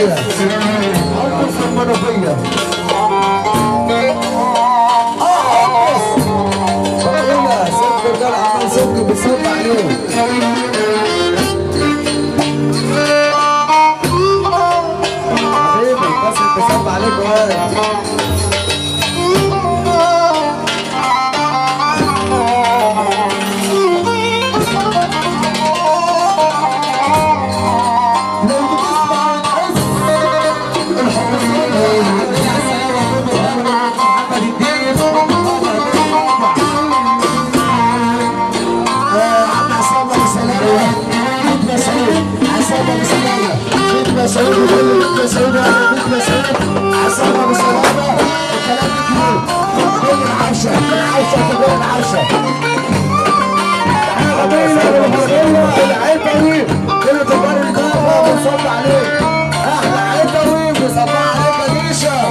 المنوفية أرقص المنوفية اه أرقص بقولها سيد رجال عمال سمك بيصب عليهم حبيبي بس بيصب عليك وارد لو بتسمع وتحس الحب محمد الدين عم عصام ابو سلامه بيت مسعود عصام ابو سلامه بيت مسعود بيت مسعود بيت مسعود عصام ابو سلامه الكلام كتير كل العشاء العشاء في كل العشاء العيبوي كل تجار الكهرباء بنصب عليه احلى عيبوي بنصب عليك يا جيشه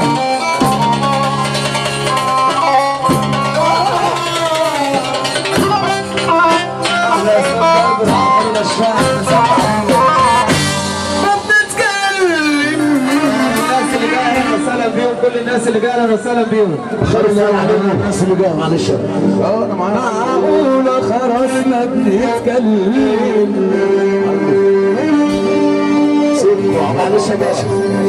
احلى اسلام قلب العقل الشاعر بنصب عليه ما بنتكلم الناس اللي جايه اهلا وسهلا بيهم كل الناس اللي جايه اهلا وسهلا بيهم خير علينا الناس اللي جايه معلش اه انا معانا معقولة خلاص ما بنتكلم معلش يا باشا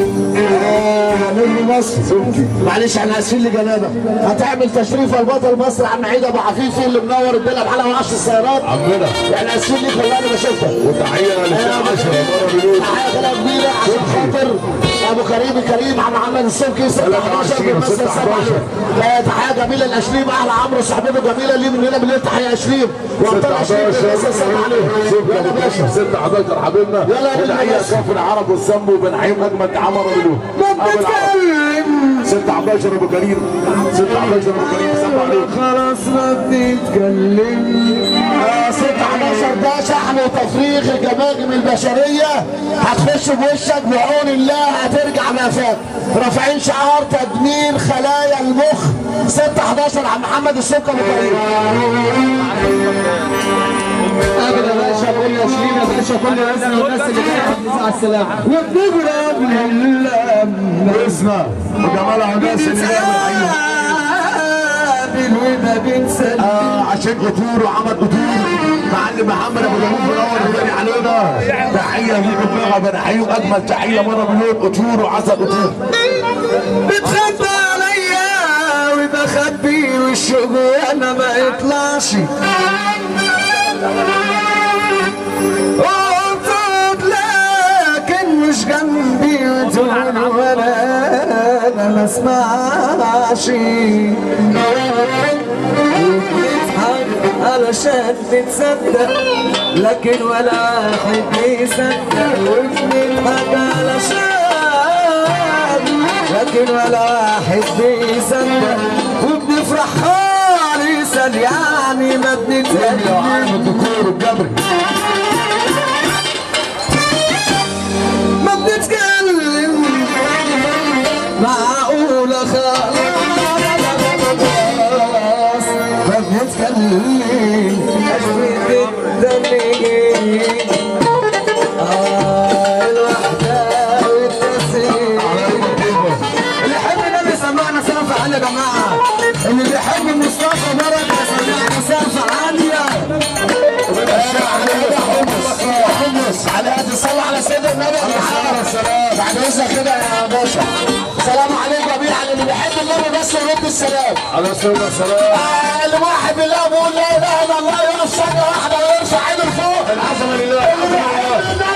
نجم مصر معلش احنا اسفين لجنابك هتعمل تشريف البطل مصر عم عيد ابو عفيفي اللي منور الدنيا بحلقه وعش السيارات عمنا احنا اسفين ليك والله انا ما شفتك وتحيه للشعب عشان مره بيقول تحية كده كبيرة عشان خاطر ابو كريم الكريم عم محمد السمكي 16 بيمثل 16. 7 تحية جميلة لاشليم احلى عمرو صاحبته جميلة ليه من هنا بالليل تحية اشليم وابطال اشليم بيمثل 7 عليه يلا يا باشا 6 11 حبيبنا يلا يا باشا. وتحيه كاف العرب والذنب وبنعيم اجمل عمر بيقول ما بنتكلم 6 11 ابو كريم 6 11 ابو كريم سلام عليك خلاص ما بنتكلم 16 ده شحن وتفريغ الجماجم البشرية هتخش بوشك بعون الله هترجع ما فات رافعين شعار تدمير خلايا المخ 6 11 عم محمد السكر ابو كريم قابل يا باشا كل يا شيرين يا باشا كل الناس والناس اللي جايه على السلامه وبنجرب لله اسمع وجمال عباس اللي جاي من بنتقابل وما بنسلم آه عشان قطور وعمل قطور معلم محمد ابو جمهور منور الدنيا علينا تحيه ليكم بقى بنحييهم اجمل تحيه مره مليون قطور وعسل قطور بتخبى عليا وبخبي والشوق وانا ما يطلعش وقصد لكن مش جنبي وتقول ولا انا ما اسمعش وبنضحك علشان نتصدق لكن ولا واحد بيصدق وبنضحك علشان لكن ولا واحد بيصدق وبنفرح خالصا يعني ما يا بنتكلم عالم الديكور الجبري ما بنتكلم معقولة خلاص ما بنتكلم أشوف الدليل آه الوحدة والتسليم اللي يحب النبي سمعنا سقف عالية يا جماعة اللي بيحب مصطفى مرض يسمعنا سقف عالية حمص على قد الصلاة على سيدنا النبي بعد اذنك كده يا باشا سلام عليكم جميعا اللي بيحب النبي بس يرد السلام على سيدنا السلام آه، اللي واحد بالله بيقول لا اله الا الله يقف ثانية واحدة ويرفع ايده لفوق العظمه لله العظمه لله